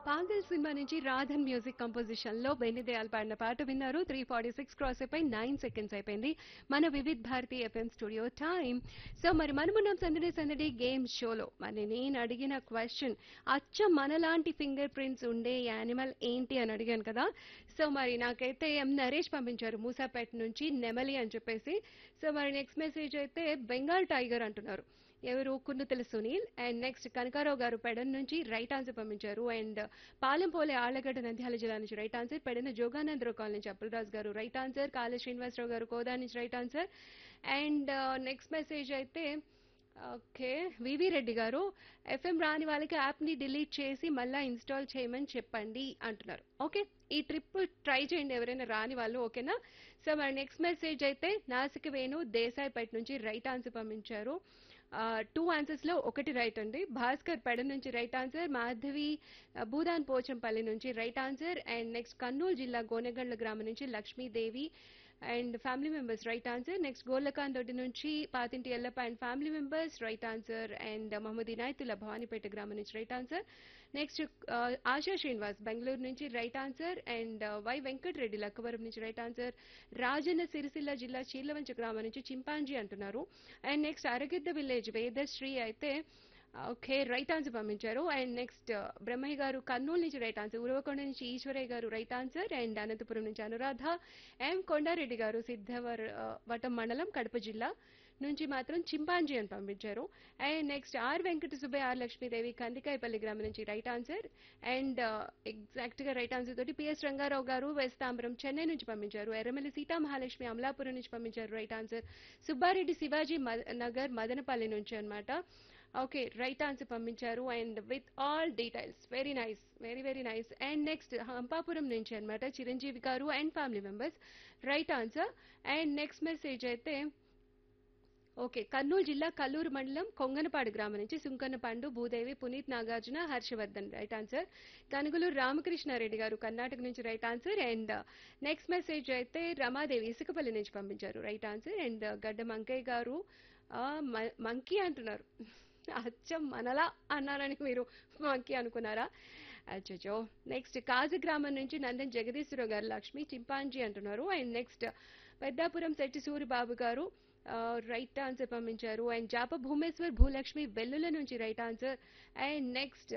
పాగల్ cinema నుంచి Radhan music composition లో బెన్నిదయాల్ పాడిన పాట విన్నారు త్రీ ఫార్టీ సిక్స్ క్రాస్ అయిపోయి నైన్ సెకండ్స్ అయిపోయింది మన Vividh Bharati FM studio time so మరి మనమున్నాం సందడి సందడి గేమ్ షోలో మరి నేను అడిగిన క్వశ్చన్ అచ్చ మనలాంటి ఫింగర్ ప్రింట్స్ ఉండే యానిమల్ ఏంటి అని అడిగాను కదా సో మరి నాకైతే ఎం నరేష్ పంపించారు మూసాపేట నుంచి నెమలి అని చెప్పేసి సో మరి నెక్స్ట్ మెసేజ్ అయితే బెంగాల్ టైగర్ అంటున్నారు ఎవరు కున్నుతల సునీల్ అండ్ నెక్స్ట్ కనకారావు గారు పెడన్ నుంచి రైట్ ఆన్సర్ పంపించారు అండ్ పాలెంపోలే ఆళ్లగడ్డ నంద్యాల జిల్లా నుంచి right answer Pedana Joganandarao colony నుంచి అప్పులరాజు గారు రైట్ ఆన్సర్ కాళ శ్రీనివాసరావు గారు కోదా నుంచి right answer and next message అయితే ఓకే వివి రెడ్డి గారు ఎఫ్ఎం రాని వాళ్ళకి యాప్ని డిలీట్ చేసి మళ్ళీ ఇన్స్టాల్ చేయమని చెప్పండి అంటున్నారు ఓకే ఈ ట్రిప్ ట్రై చేయండి ఎవరైనా రాని వాళ్ళు ఓకేనా సో మరి నెక్స్ట్ మెసేజ్ అయితే నాసిక వేణు దేశాయిపేట నుంచి రైట్ ఆన్సర్ పంపించారు టూ ఆన్సర్స్ లో ఒకటి రైట్ అండి భాస్కర్ పెడ నుంచి రైట్ ఆన్సర్ మాధవి ఆ, భూదాన్ పోచంపల్లి నుంచి right answer and next Kurnool జిల్లా గోనెగండ్ల గ్రామం నుంచి Lakshmidevi and family members right answer next Gorlakanth Doddi నుంచి Patinti Yellappa and family members right answer and Mohammed Inayatullah Bhavanipet గ్రామం నుంచి right answer next Asha Srinivas Bengaluru నుంచి right answer and Y Venkatareddy Lakkavaram నుంచి రైట్ ఆన్సర్ రాజన్న సిరిసిల్ల జిల్లా చీర్లవంచ గ్రామం నుంచి చింపాంజీ అంటున్నారు and next Aragidda village Vedasri అయితే ఓకే రైట్ ఆన్సర్ పంపించారు అండ్ నెక్స్ట్ బ్రహ్మయ్య గారు కర్నూలు నుంచి రైట్ ఆన్సర్ ఉరవకొండ నుంచి ఈశ్వరయ్య గారు రైట్ ఆన్సర్ అండ్ అనంతపురం నుంచి అనురాధ ఎం కొండారెడ్డి గారు సిద్ధవర్ ఆ, వటం మండలం కడప జిల్లా నుంచి మాత్రం చింపాంజీ అని పంపించారు and next R Venkata Subbaiah R Lakshmidevi Kandikayapalli గ్రామం నుంచి రైట్ ఆన్సర్ అండ్ ఎగ్జాక్ట్ గా రైట్ ఆన్సర్ తోటి పిఎస్ రంగారావు గారు వెస్తాంబరం చెన్నై నుంచి పంపించారు ఎర్రమల్లి సీతా మహాలక్ష్మి అమలాపురం నుంచి పంపించారు రైట్ ఆన్సర్ సుబ్బారెడ్డి శివాజీ మ- నగర్ మదనపల్లి నుంచి అన్నమాట ఓకే రైట్ ఆన్సర్ పంపించారు and with all details very nice very very nice and next Hampapuram నుంచి అన్నమాట చిరంజీవి గారు and family members right answer and next message అయితే ఓకే కర్నూలు జిల్లా కల్లూరు మండలం కొంగనపాడు గ్రామం నుంచి సుంకన్న పండు భూదేవి పునీత్ నాగార్జున హర్షవర్ధన్ రైట్ ఆన్సర్ కనుగులూరు రామకృష్ణారెడ్డి గారు కర్ణాటక నుంచి right answer and next message అయితే రమాదేవి ఇసుకపల్లి నుంచి పంపించారు రైట్ ఆన్సర్ అండ్ గడ్డ మంకయ్య గారు మంకీ అంటున్నారు అచ్చం మనలా అన్నారని మీరు మంకీ అనుకున్నారా అచ్చో నెక్స్ట్ కాజు గ్రామం నుంచి నందన్ జగదీశ్వరరావు గారు లక్ష్మి చింపాంజీ అంటున్నారు అండ్ నెక్స్ట్ పెద్దాపురం శెట్టి సూరిబాబు గారు రైట్ ఆన్సర్ పంపించారు అండ్ జాప భూమేశ్వర్ భూలక్ష్మి వెల్లుల నుంచి రైట్ ఆన్సర్ అండ్ నెక్స్ట్